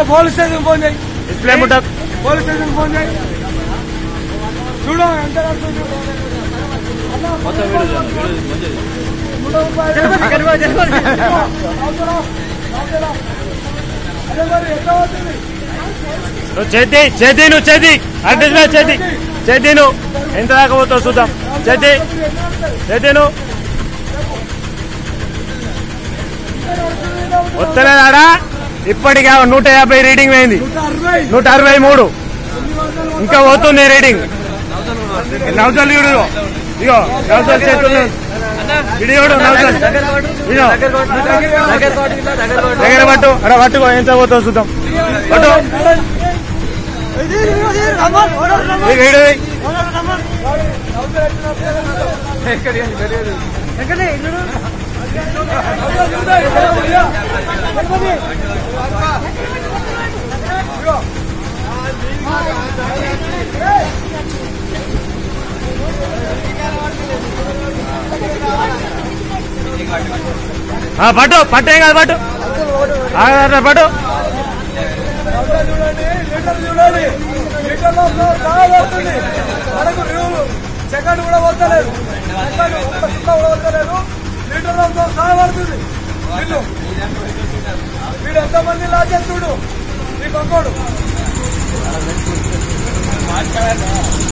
Police station phone చేయి display ముట్ట police station phone చేయి చూడు ఎంత రాస్తుందో. మొత్తం వీడియో వీడియో నూట ముప్పై ఐదు. అవసరం. అవసరం. అదే మరి ఎట్లా అవుతుంది నువ్వు చేతి చేతి నువ్వు చేతి అడ్రస్ చేతి చేతి నువ్వు ఎంత దాకా పోతావు చూద్దాం చేతి చేతి నువ్వు వస్తలేదాడా ఇప్పటికి ఆ నూట యాభై రీడింగ్ అయింది నూట అరవై నూట అరవై మూడు ఇంకా పోతుంది రీడింగ్ నవజల్ చూడు ఇగో నవజల్ చేతులు ఇడి చూడు నవజల్ ఇగో దగ్గర పట్టు అక్కడ పట్టుకో ఎంత పోతావు చూద్దాం పట్టు ఇక ఈడు ఇయ్యి. ఆ, పట్టు పట్టేం కాదు పట్టు ఆ, అట్లా పట్టు చూడండి లీటర్ చూడండి లీటర్లో సహా పడుతుంది మనకు రివ్యూలు సెకండ్ కూడా వస్తలేదు సెకండ్ ఒక్క చుక్క కూడా వస్తలేదు లీటర్లో సహా పడుతుంది వీళ్ళు వీడు ఎంతమంది లాగే చూడు ఈ పక్కోడు